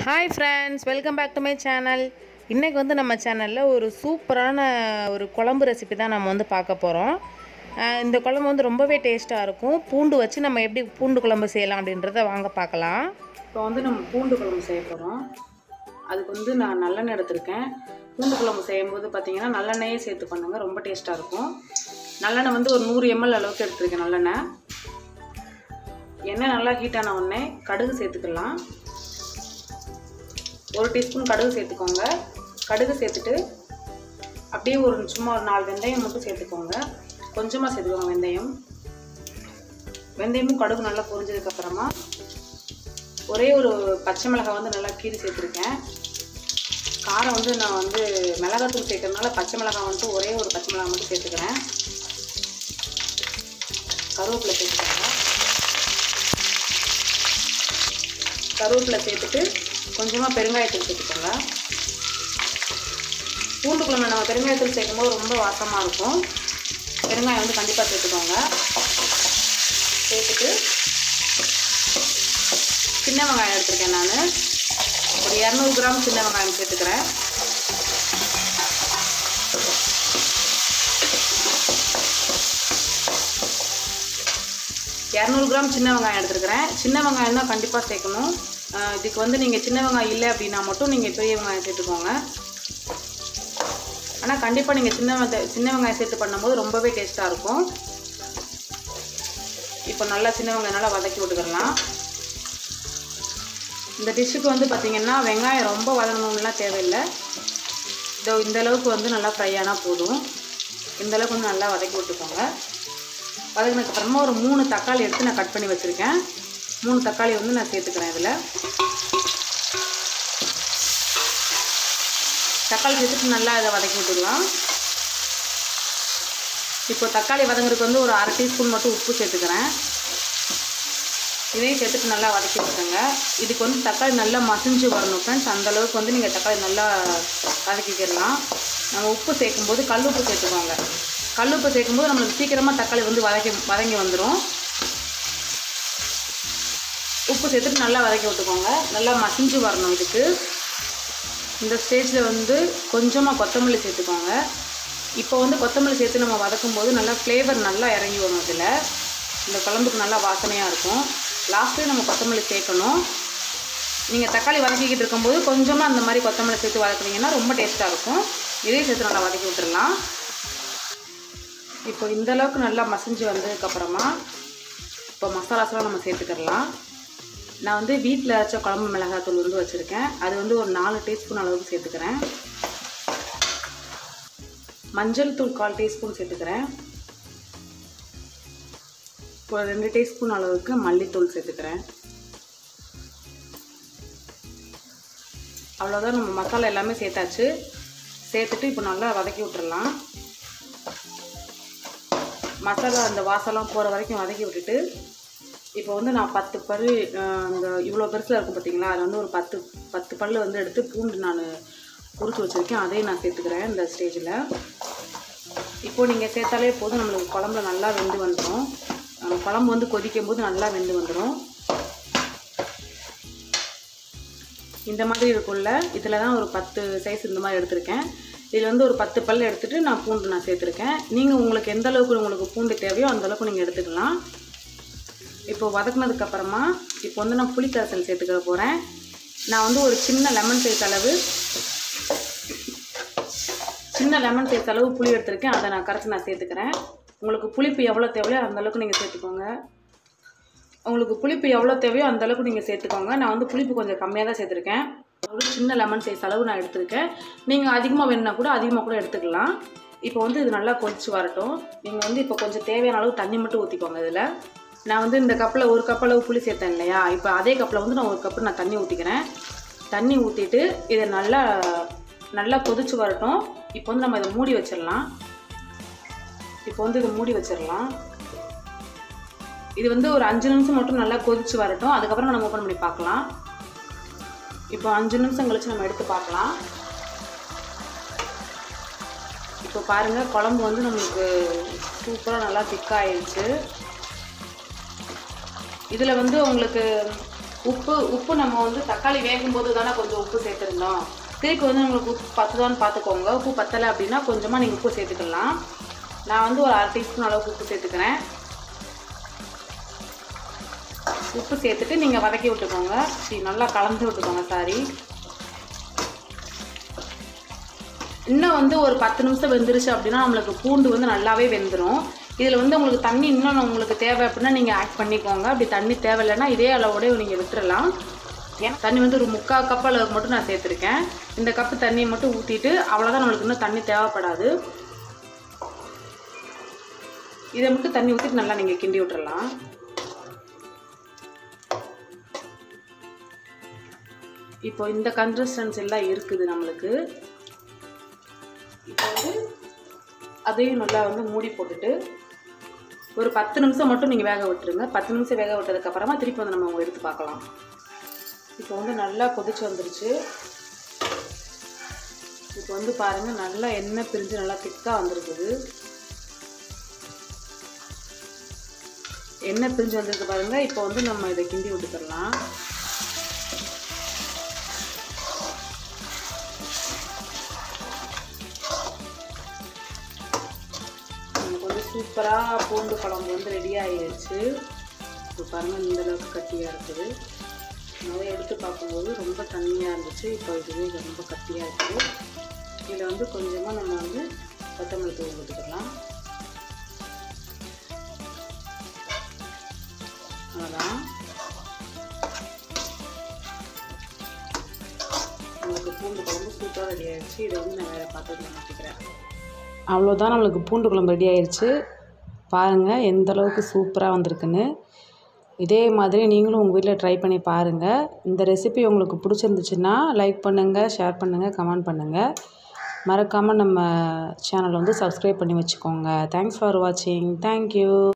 hi friends welcome back to my channel இன்றைக்கி வந்து நம்ம சேனலில் ஒரு சூப்பரான ஒரு குழம்பு ரெசிபி தான் நம்ம வந்து பார்க்க போகிறோம் இந்த குழம்பு வந்து ரொம்பவே டேஸ்ட்டாக இருக்கும் பூண்டு வச்சு நம்ம எப்படி பூண்டு குழம்பு செய்யலாம் அப்படின்றத வாங்க பார்க்கலாம் இப்போ வந்து நம்ம பூண்டு குழம்பு செய்ய போகிறோம் அதுக்கு வந்து நான் நல்லெண்ணெய் எடுத்திருக்கேன் பூண்டு குழம்பு செய்யும்போது பார்த்தீங்கன்னா நல்லெண்ணெயே சேர்த்து பண்ணுங்கள் ரொம்ப டேஸ்ட்டாக இருக்கும் நல்லெண்ணெய் வந்து ஒரு நூறு எம்எல் அளவுக்கு எடுத்திருக்கேன் நல்லெண்ணெய் எண்ணெய் நல்லா ஹீட் ஆன உடனே கடுகு சேர்த்துக்கலாம் ஒரு டீஸ்பூன் கடுகு சேர்த்துக்கோங்க கடுகு சேர்த்துட்டு அப்படியே ஒரு சும்மா ஒரு நாலு வெந்தயம் மட்டும் சேர்த்துக்கோங்க கொஞ்சமாக சேர்த்துக்கோங்க வெந்தயம் வெந்தயமும் கடுகு நல்லா பொரிஞ்சதுக்கப்புறமா ஒரே ஒரு பச்சை மிளகாய் வந்து நல்லா கீறி சேர்த்துருக்கேன் காரம் வந்து நான் வந்து மிளகாத்தூள் சேர்க்கறதுனால பச்சை மிளகாய் வந்துட்டு ஒரே ஒரு பச்சை மிளகாய் மட்டும் சேர்த்துக்கிறேன் கருவேப்பிலை சேர்த்துக்கோங்க கருவேப்பிலை சேர்த்துட்டு கொஞ்சமாக பெருங்காயத்தூள் சேர்த்துக்கோங்க பூண்டு குழம்பு நம்ம பெருங்காயத்தூள் சேர்க்கும்போது ரொம்ப வாசமாக இருக்கும் பெருங்காயம் வந்து கண்டிப்பாக சேர்த்துக்கோங்க சேர்த்துட்டு சின்ன வெங்காயம் எடுத்திருக்கேன் நான் ஒரு இரநூறு கிராம் சின்ன வெங்காயம் சேர்த்துக்கிறேன் இரநூறு கிராம் சின்ன வெங்காயம் எடுத்துருக்கிறேன் சின்ன வெங்காயம் தான் கண்டிப்பாக சேர்க்கணும் ஆஹ் இதுக்கு வந்து நீங்கள் சின்ன வெங்காயம் இல்லை அப்படின்னா மட்டும் நீங்கள் பெரிய வெங்காயம் சேர்த்துக்கோங்க ஆனால் கண்டிப்பாக நீங்கள் சின்ன வெங்காய சின்ன வெங்காயம் சேர்த்து பண்ணும்போது ரொம்பவே டேஸ்ட்டாக இருக்கும் இப்போ நல்லா சின்ன வெங்காயம் நல்லா வதக்கி விட்டுக்கிடலாம் இந்த டிஷ்ஷுக்கு வந்து பார்த்திங்கன்னா வெங்காயம் ரொம்ப வதங்கணும்லாம் தேவையில்லை இதோ இந்த அளவுக்கு வந்து நல்லா ஃப்ரை ஆனால் போதும் இந்த அளவுக்கு வந்து நல்லா வதக்கி விட்டுக்கோங்க வதங்கினதுக்கப்புறமா ஒரு மூணு தக்காளி எடுத்து நான் கட் பண்ணி வச்சுருக்கேன் மூணு தக்காளி வந்து நான் சேர்த்துக்கிறேன் இதில் தக்காளி சேர்த்துட்டு நல்லா இதை வதக்கி விட்டுக்கலாம் இப்போ தக்காளி வதங்குறதுக்கு வந்து ஒரு அரை டீஸ்பூன் மட்டும் உப்பு சேர்த்துக்கிறேன் இதையும் சேர்த்துட்டு நல்லா வதக்கி விட்டுருங்க இதுக்கு வந்து தக்காளி நல்லா மசிஞ்சு வரணும் ஃப்ரெண்ட்ஸ் அந்த அளவுக்கு வந்து நீங்கள் தக்காளி நல்லா வதக்கிக்கிடலாம் நம்ம உப்பு சேர்க்கும்போது கல் உப்பு சேர்த்துக்கோங்க கல் உப்பு சேர்க்கும்போது நம்மளுக்கு சீக்கிரமாக தக்காளி வந்து வதக்கி வதங்கி வந்துடும் உப்பு சேர்த்துட்டு நல்லா வதக்கி விட்டுக்கோங்க நல்லா மசிஞ்சு வரணும் இதுக்கு இந்த ஸ்டேஜில் வந்து கொஞ்சமாக கொத்தமல்லி சேர்த்துக்கோங்க இப்போ வந்து கொத்தமல்லி சேர்த்து நம்ம வதக்கும் போது நல்லா ஃப்ளேவர் நல்லா இறங்கி வரும் இதில் இந்த குழம்புக்கு நல்லா வாசனையாக இருக்கும் லாஸ்ட்லேயும் நம்ம கொத்தமல்லி சேர்க்கணும் நீங்கள் தக்காளி வதக்கிக்கிட்டு இருக்கும்போது கொஞ்சமாக அந்த மாதிரி கொத்தமல்லி சேர்த்து வதக்குனீங்கன்னா ரொம்ப டேஸ்ட்டாக இருக்கும் இதையும் சேர்த்து நல்லா வதக்கி விட்டுடலாம் இப்போ இந்த அளவுக்கு நல்லா மசிஞ்சு வந்ததுக்கப்புறமா இப்போ மசாலாஸ்லாம் நம்ம சேர்த்துக்கிடலாம் நான் வந்து வீட்டில் அரைச்ச குழம்பு மிளகாத்தூள் வந்து வச்சுருக்கேன் அது வந்து ஒரு நாலு டீஸ்பூன் அளவுக்கு சேர்த்துக்கிறேன் மஞ்சள் தூள் கால் டீஸ்பூன் சேர்த்துக்கிறேன் ஒரு ரெண்டு டீஸ்பூன் அளவுக்கு மல்லித்தூள் சேர்த்துக்கிறேன் அவ்வளோதான் நம்ம மசாலா எல்லாமே சேர்த்தாச்சு சேர்த்துட்டு இப்போ நல்லா வதக்கி விட்டுறலாம் மசாலா அந்த வாசலாம் போகிற வரைக்கும் வதக்கி விட்டுட்டு இப்போ வந்து நான் பத்து பல் இந்த இவ்வளோ பெருசில் இருக்கும் பார்த்தீங்களா அதில் வந்து ஒரு பத்து பத்து பல் வந்து எடுத்து பூண்டு நான் உரிச்சு வச்சுருக்கேன் அதையும் நான் சேர்த்துக்கிறேன் இந்த ஸ்டேஜில் இப்போது நீங்கள் சேர்த்தாலே போதும் நம்மளுக்கு குழம்புல நல்லா வெந்து வந்துடும் நம்ம குழம்பு வந்து கொதிக்கும் போது நல்லா வெந்து வந்துடும் இந்த மாதிரி இருக்கும்ல இதில் தான் ஒரு பத்து சைஸ் இந்த மாதிரி எடுத்திருக்கேன் இதில் வந்து ஒரு பத்து பல் எடுத்துகிட்டு நான் பூண்டு நான் சேர்த்துருக்கேன் நீங்கள் உங்களுக்கு எந்த அளவுக்கு உங்களுக்கு பூண்டு தேவையோ அந்த அளவுக்கு நீங்கள் எடுத்துக்கலாம் இப்போ வதக்குனதுக்கப்புறமா இப்போ வந்து நான் புளிக்கரைசல் சேர்த்துக்க போகிறேன் நான் வந்து ஒரு சின்ன லெமன் சைஸ் அளவு சின்ன லெமன் சைஸ் அளவு புளி எடுத்திருக்கேன் அதை நான் கரைச்சி நான் சேர்த்துக்கிறேன் உங்களுக்கு புளிப்பு எவ்வளோ தேவையோ அந்த அளவுக்கு நீங்கள் சேர்த்துக்கோங்க உங்களுக்கு புளிப்பு எவ்வளோ தேவையோ அந்த அளவுக்கு நீங்கள் சேர்த்துக்கோங்க நான் வந்து புளிப்பு கொஞ்சம் கம்மியாக தான் சேர்த்துருக்கேன் ஒரு சின்ன லெமன் சைஸ் அளவு நான் எடுத்திருக்கேன் நீங்கள் அதிகமாக வேணும்னா கூட அதிகமாக கூட எடுத்துக்கலாம் இப்போ வந்து இது நல்லா கொதிச்சு வரட்டும் நீங்கள் வந்து இப்போ கொஞ்சம் தேவையான அளவு தண்ணி மட்டும் ஊற்றிக்கோங்க இதில் நான் வந்து இந்த கப்பில் ஒரு கப் அளவு புளி சேர்த்தேன் இல்லையா இப்போ அதே கப்பில் வந்து நான் ஒரு கப்பு நான் தண்ணி ஊற்றிக்கிறேன் தண்ணி ஊற்றிட்டு இதை நல்லா நல்லா கொதிச்சு வரட்டும் இப்போ வந்து நம்ம இதை மூடி வச்சிடலாம் இப்போ வந்து இதை மூடி வச்சிடலாம் இது வந்து ஒரு அஞ்சு நிமிஷம் மட்டும் நல்லா கொதிச்சு வரட்டும் அதுக்கப்புறம் நம்ம ஓப்பன் பண்ணி பார்க்கலாம் இப்போ அஞ்சு நிமிஷம் கழிச்சு நம்ம எடுத்து பார்க்கலாம் இப்போ பாருங்கள் குழம்பு வந்து நம்மளுக்கு சூப்பராக நல்லா திக்காயிடுச்சு இதில் வந்து உங்களுக்கு உப்பு உப்பு நம்ம வந்து தக்காளி வேகும்போது தானே கொஞ்சம் உப்பு சேர்த்துருந்தோம் திருப்பி வந்து உங்களுக்கு உப்பு பத்துதான்னு பார்த்துக்கோங்க உப்பு பத்தலை அப்படின்னா கொஞ்சமாக நீங்கள் உப்பு சேர்த்துக்கலாம் நான் வந்து ஒரு அரை டீஸ்பூன் அளவுக்கு உப்பு சேர்த்துக்கிறேன் உப்பு சேர்த்துட்டு நீங்கள் வதக்கி விட்டுக்கோங்க சரி நல்லா கலந்து விட்டுக்கோங்க சாரி இன்னும் வந்து ஒரு பத்து நிமிஷம் வெந்துருச்சு அப்படின்னா நம்மளுக்கு பூண்டு வந்து நல்லாவே வெந்துடும் இதில் வந்து உங்களுக்கு தண்ணி இன்னும் உங்களுக்கு தேவை அப்படின்னா நீங்கள் ஆட் பண்ணிக்கோங்க அப்படி தண்ணி தேவையில்லைன்னா இதே அளவோடய நீங்கள் விட்டுறலாம் ஏன்னா தண்ணி வந்து ஒரு முக்கால் கப் அளவுக்கு மட்டும் நான் சேர்த்துருக்கேன் இந்த கப்பு தண்ணியை மட்டும் ஊற்றிட்டு அவ்வளோதான் நம்மளுக்கு இன்னும் தண்ணி தேவைப்படாது இதை மட்டும் தண்ணி ஊற்றிட்டு நல்லா நீங்கள் கிண்டி விட்டுறலாம் இப்போ இந்த கன்சிஸ்டன்ஸ் எல்லாம் இருக்குது நம்மளுக்கு இப்போ வந்து அதையும் நல்லா வந்து மூடி போட்டுட்டு ஒரு பத்து நிமிஷம் மட்டும் நீங்கள் வேக விட்டுருங்க பத்து நிமிஷம் வேக விட்டதுக்கப்புறமா திருப்பி வந்து நம்ம எடுத்து பார்க்கலாம் இப்போ வந்து நல்லா கொதிச்சு வந்துருச்சு இப்போ வந்து பாருங்கள் நல்லா எண்ணெய் பிரிஞ்சு நல்லா திக்காக வந்திருக்குது எண்ணெய் பிரிஞ்சு வந்திருக்கு பாருங்கள் இப்போ வந்து நம்ம இதை கிண்டி விட்டுக்கலாம் நமக்கு வந்து சூப்பராக பூண்டு குழம்பு வந்து ரெடி ஆகிடுச்சு இப்போ பாருங்கள் இந்த அளவுக்கு கட்டியாக இருக்குது முதல்ல எடுத்து பார்க்கும்போது ரொம்ப தண்ணியாக இருந்துச்சு இப்போ இதுவே ரொம்ப கட்டியாக இருக்குது இதில் வந்து கொஞ்சமாக நம்ம வந்து கொத்தமல்லி தூள் ஊற்றிக்கலாம் அவ்வளோதான் உங்களுக்கு பூண்டு குழம்பு சூப்பராக ரெடி ஆயிடுச்சு இதை வந்து நான் வேறு பாத்திரத்தில் மாற்றிக்கிறேன் அவ்வளோதான் நம்மளுக்கு பூண்டு குழம்பு ரெடி ஆயிடுச்சு பாருங்கள் எந்த அளவுக்கு சூப்பராக வந்திருக்குன்னு இதே மாதிரி நீங்களும் உங்கள் வீட்டில் ட்ரை பண்ணி பாருங்கள் இந்த ரெசிபி உங்களுக்கு பிடிச்சிருந்துச்சுன்னா லைக் பண்ணுங்கள் ஷேர் பண்ணுங்கள் கமெண்ட் பண்ணுங்கள் மறக்காமல் நம்ம சேனலை வந்து சப்ஸ்கிரைப் பண்ணி வச்சுக்கோங்க தேங்க்ஸ் ஃபார் வாட்சிங் தேங்க்யூ